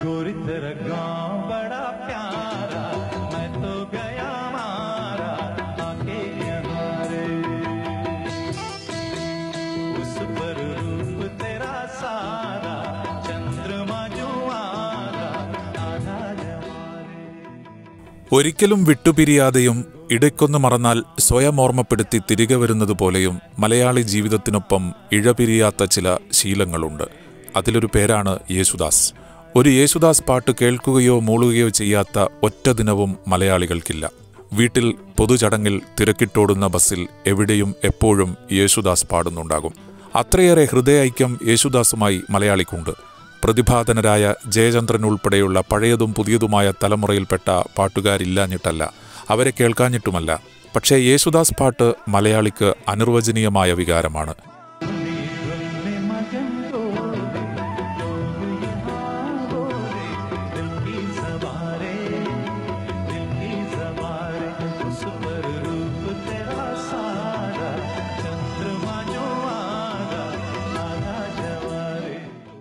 गोरी तेरा गांव बड़ा प्यारा मैं तो गया मारा आके यहाँ रे उस पर रूप तेरा सारा चंद्रमा जो आरा आना जवारे ഒരിക്കലും വിട്ടുപിരിയാതെയും ഇടയ്ക്കൊന്ന് മറന്നാൽ സ്വയം ഓർമ്മപ്പെടുത്തി തിരികെ വരുന്നത് പോലെയും മലയാളി ജീവിതത്തിനൊപ്പം ഇഴപിരിയാത്ത ചില ശീലങ്ങളുണ്ട് അതിലൊരു പേരാണ് യേശുദാസ് ഒരു യേശുദാസ് പാട്ട് കേൾക്കുകയോ മൂളുകയോ ചെയ്യാത്ത ഒറ്റ ദിനവും മലയാളികൾക്കില്ല വീട്ടിൽ പൊതുചടങ്ങിൽ തിരക്കിട്ടോടുന്ന ബസ്സിൽ എവിടെയും എപ്പോഴും യേശുദാസ് പാടുന്നുണ്ടാകും അത്രയേറെ ഹൃദയൈക്യം യേശുദാസുമായി മലയാളിക്കുണ്ട് പ്രതിഭാധനരായ ജയചന്ദ്രൻ ഉൾപ്പെടെയുള്ള പഴയതും പുതിയതുമായ തലമുറയിൽപ്പെട്ട പാട്ടുകാരില്ലാഞ്ഞിട്ടല്ല അവരെ കേൾക്കാഞ്ഞിട്ടുമല്ല പക്ഷേ യേശുദാസ് പാട്ട് മലയാളിക്ക് അനിർവചനീയമായ വികാരമാണ് में मगन डोले लोग यहाँ बोले दिल की सवारे दिल की सवारे उस पर रूप तेरा सारा चंद्रमा जो आगा आगा जवारे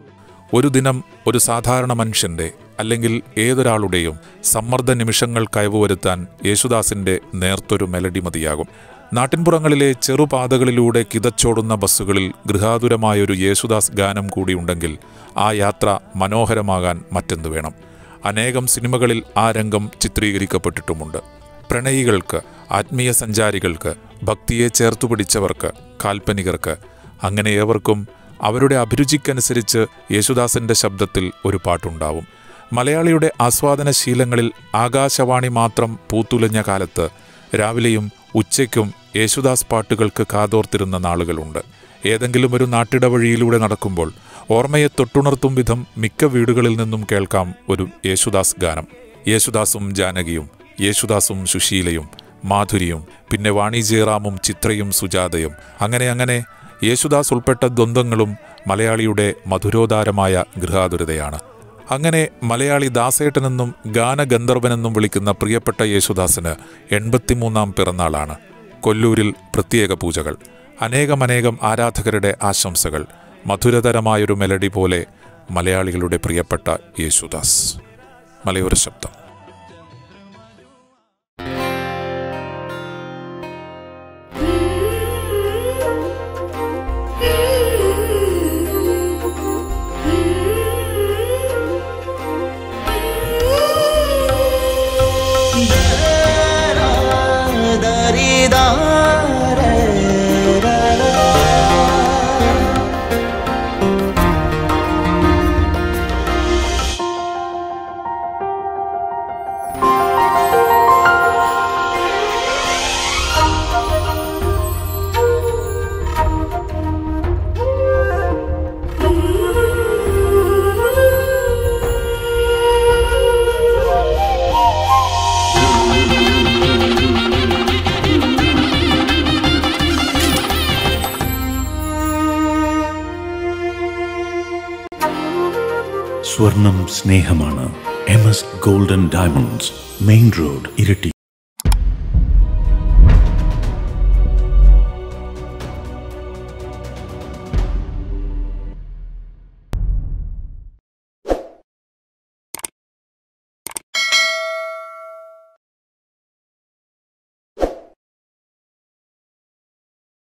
ഒരു ദിനം ഒരു സാധാരണ മനുഷ്യന്റെ അല്ലെങ്കിൽ ഏതൊരാളുടെയും സമ്മർദ്ദ നിമിഷങ്ങൾ കയവുവരുത്താൻ യേശുദാസിന്റെ നേർത്തൊരു മെലഡി മതിയാകും നാട്ടിൻപുറങ്ങളിലെ ചെറുപാതകളിലൂടെ കിതച്ചോടുന്ന ബസ്സുകളിൽ ഗൃഹാതുരമായൊരു യേശുദാസ് ഗാനം കൂടിയുണ്ടെങ്കിൽ ആ യാത്ര മനോഹരമാകാൻ മറ്റെന്ത് വേണം അനേകം സിനിമകളിൽ ആ രംഗം ചിത്രീകരിക്കപ്പെട്ടിട്ടുമുണ്ട് പ്രണയികൾക്ക് ആത്മീയ സഞ്ചാരികൾക്ക് ഭക്തിയെ ചേർത്തുപിടിച്ചവർക്ക് കാൽപ്പനികർക്ക് അങ്ങനെ ഏവർക്കും അവരുടെ അഭിരുചിക്കനുസരിച്ച് യേശുദാസിന്റെ ശബ്ദത്തിൽ ഒരു പാട്ടുണ്ടാവും മലയാളിയുടെ ആസ്വാദന ശീലങ്ങളിൽ ആകാശവാണി മാത്രം പൂത്തുലഞ്ഞ കാലത്ത് രാവിലെയും ഉച്ചയ്ക്കും യേശുദാസ് പാട്ടുകൾക്ക് കാതോർത്തിരുന്ന നാളുകളുണ്ട് ഏതെങ്കിലും ഒരു നാട്ടിടവഴിയിലൂടെ നടക്കുമ്പോൾ ഓർമ്മയെ തൊട്ടുണർത്തും വിധം മിക്ക വീടുകളിൽ നിന്നും കേൾക്കാം ഒരു യേശുദാസ് ഗാനം യേശുദാസും ജാനകിയും യേശുദാസും സുശീലയും മാധുരിയും പിന്നെ വാണി ജയറാമും ചിത്രയും സുജാതയും അങ്ങനെ അങ്ങനെ യേശുദാസ് ഉൾപ്പെട്ട ദ്വന്ദ്ങ്ങളും മലയാളിയുടെ മധുരോദാരമായ ഗൃഹാതുരതയാണ് അങ്ങനെ മലയാളി ദാസേട്ടനെന്നും ഗാനഗന്ധർവനെന്നും വിളിക്കുന്ന പ്രിയപ്പെട്ട യേശുദാസിന് എൺപത്തിമൂന്നാം പിറന്നാളാണ് കൊല്ലൂരിൽ പ്രത്യേക പൂജകൾ അനേകമനേകം ആരാധകരുടെ ആശംസകൾ മധുരതരമായൊരു മെലഡി പോലെ മലയാളികളുടെ പ്രിയപ്പെട്ട യേശുദാസ് മലയോര ശബ്ദം സ്വർണം സ്നേഹമാണ് M S golden diamonds main road ഇരട്ടി